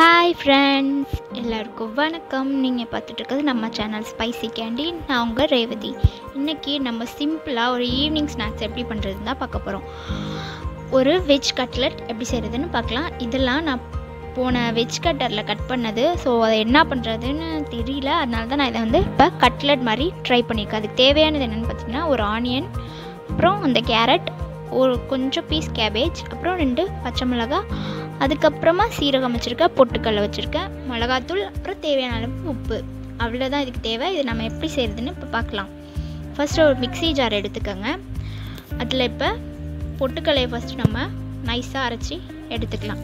hi friends எல்லாருக்கும் வணக்கம் நீங்கள் பார்த்துட்டு இருக்கிறது நம்ம சேனல் ஸ்பைசி கேண்டி நான் உங்கள் ரேவதி இன்றைக்கி நம்ம சிம்பிளாக ஒரு ஈவினிங் ஸ்நாக்ஸ் எப்படி பண்ணுறதுன்னு தான் பார்க்க போகிறோம் ஒரு வெஜ் கட்லெட் எப்படி செய்கிறதுன்னு பார்க்கலாம் இதெல்லாம் நான் போன வெஜ் கட்டரில் கட் பண்ணது ஸோ அதை என்ன பண்ணுறதுன்னு தெரியல அதனால தான் நான் இதை வந்து இப்போ கட்லெட் மாதிரி ட்ரை பண்ணியிருக்கேன் அதுக்கு தேவையானது என்னென்னு பார்த்தீங்கன்னா ஒரு ஆனியன் அப்புறம் அந்த கேரட் ஒரு கொஞ்சம் பீஸ் கேபேஜ் அப்புறம் ரெண்டு பச்சை மிளகாய் அதுக்கப்புறமா சீரகம் வச்சுருக்கேன் பொட்டுக்கடலை வச்சுருக்கேன் மிளகாத்தூள் அப்புறம் தேவையான அளவு உப்பு அவ்வளோதான் இதுக்கு தேவை இது நம்ம எப்படி செய்கிறதுன்னு இப்போ பார்க்கலாம் ஃபஸ்ட்டு ஒரு மிக்ஸி ஜார் எடுத்துக்கோங்க அதில் இப்போ பொட்டுக்கடலையை ஃபஸ்ட்டு நம்ம நைஸாக அரைச்சி எடுத்துக்கலாம்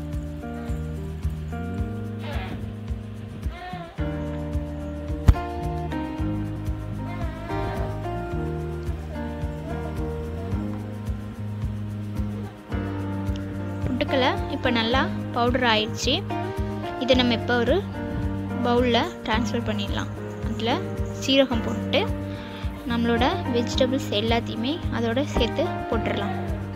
பொட்டுக்கடலை இப்போ நல்லா பவுடர் ஆயிடுச்சு இதை நம்ம இப்போ ஒரு பவுலில் ட்ரான்ஸ்ஃபர் பண்ணிடலாம் அதில் சீரகம் போட்டு நம்மளோட வெஜிடபிள்ஸ் எல்லாத்தையுமே அதோட சேர்த்து போட்டுடலாம்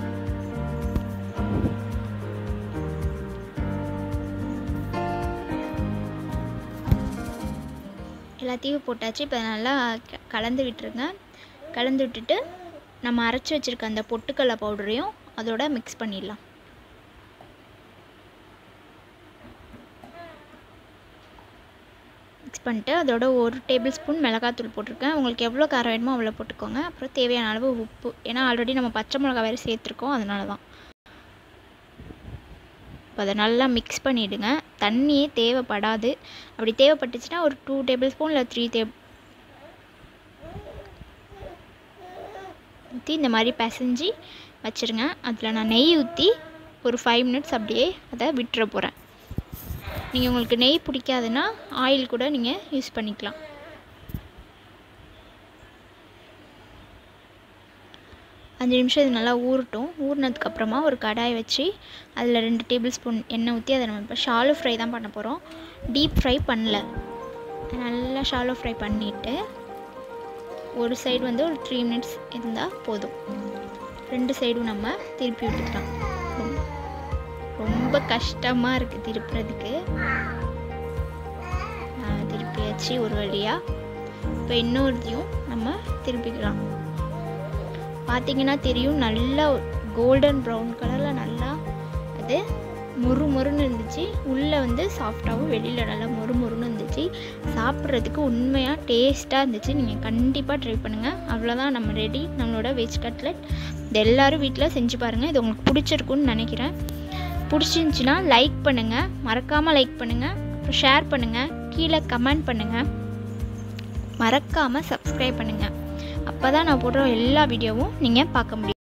எல்லாத்தையும் போட்டாச்சு இப்போ நல்லா கலந்து விட்டுருங்க கலந்து விட்டுட்டு நம்ம அரைச்சி வச்சுருக்க அந்த பொட்டுக்கடலை பவுடரையும் அதோட மிக்ஸ் பண்ணிடலாம் மிக்ஸ் பண்ணிட்டு அதோட ஒரு டேபிள் ஸ்பூன் மிளகாத்தூள் போட்டிருக்கேன் உங்களுக்கு எவ்வளோ காரம் வேணுமோ அவ்வளோ போட்டுக்கோங்க அப்புறம் தேவையான அளவு உப்பு ஏன்னா ஆல்ரெடி நம்ம பச்சை மிளகா வேறு சேர்த்துருக்கோம் அதனால தான் இப்போ அதை நல்லா மிக்ஸ் பண்ணிவிடுங்க தண்ணியே தேவைப்படாது அப்படி தேவைப்பட்டுச்சுன்னா ஒரு டூ டேபிள் ஸ்பூன் இல்லை த்ரீ டேப் ஊற்றி இந்த மாதிரி பிசைஞ்சு வச்சுருங்க அதில் நான் நெய் ஊற்றி ஒரு ஃபைவ் மினிட்ஸ் அப்படியே அதை விட்டுற போகிறேன் நீங்கள் உங்களுக்கு நெய் பிடிக்காதுன்னா ஆயில் கூட நீங்கள் யூஸ் பண்ணிக்கலாம் அஞ்சு நிமிஷம் இது நல்லா ஊறட்டும் ஊறினதுக்கப்புறமா ஒரு கடாய் வச்சு அதில் ரெண்டு டேபிள் ஸ்பூன் எண்ணெய் ஊற்றி அதை நம்ம இப்போ ஷாலோ ஃப்ரை தான் பண்ண போகிறோம் டீப் ஃப்ரை பண்ணல நல்லா ஷாலோ ஃப்ரை பண்ணிவிட்டு ஒரு சைடு வந்து ஒரு த்ரீ மினிட்ஸ் இருந்தால் போதும் ரெண்டு சைடும் நம்ம திருப்பி விட்டுக்கலாம் ரொம்ப கஷ்டமாக இருக்குது திருப்புறதுக்கு திருப்பியாச்சு ஒரு வழியாக இப்போ இன்னொருத்தையும் நம்ம திருப்பிக்கலாம் பார்த்தீங்கன்னா தெரியும் நல்லா கோல்டன் ப்ரௌன் கலரில் நல்லா அது மொறு மொறுன்னு இருந்துச்சு உள்ளே வந்து சாஃப்டாகவும் வெளியில் நல்லா மொறு மொறுன்னு இருந்துச்சு சாப்பிட்றதுக்கு உண்மையாக டேஸ்ட்டாக இருந்துச்சு நீங்கள் கண்டிப்பாக ட்ரை பண்ணுங்கள் அவ்வளோதான் நம்ம ரெடி நம்மளோட வெஜ் கட்லெட் இது எல்லோரும் வீட்டில் செஞ்சு பாருங்கள் இது உங்களுக்கு பிடிச்சிருக்குன்னு நினைக்கிறேன் பிடிச்சிருந்துச்சின்னா லைக் பண்ணுங்கள் மறக்காமல் லைக் பண்ணுங்கள் அப்புறம் ஷேர் பண்ணுங்கள் கீழே கமெண்ட் பண்ணுங்கள் மறக்காமல் சப்ஸ்கிரைப் பண்ணுங்கள் அப்போ தான் நான் போடுற எல்லா வீடியோவும் நீங்கள் பார்க்க முடியும்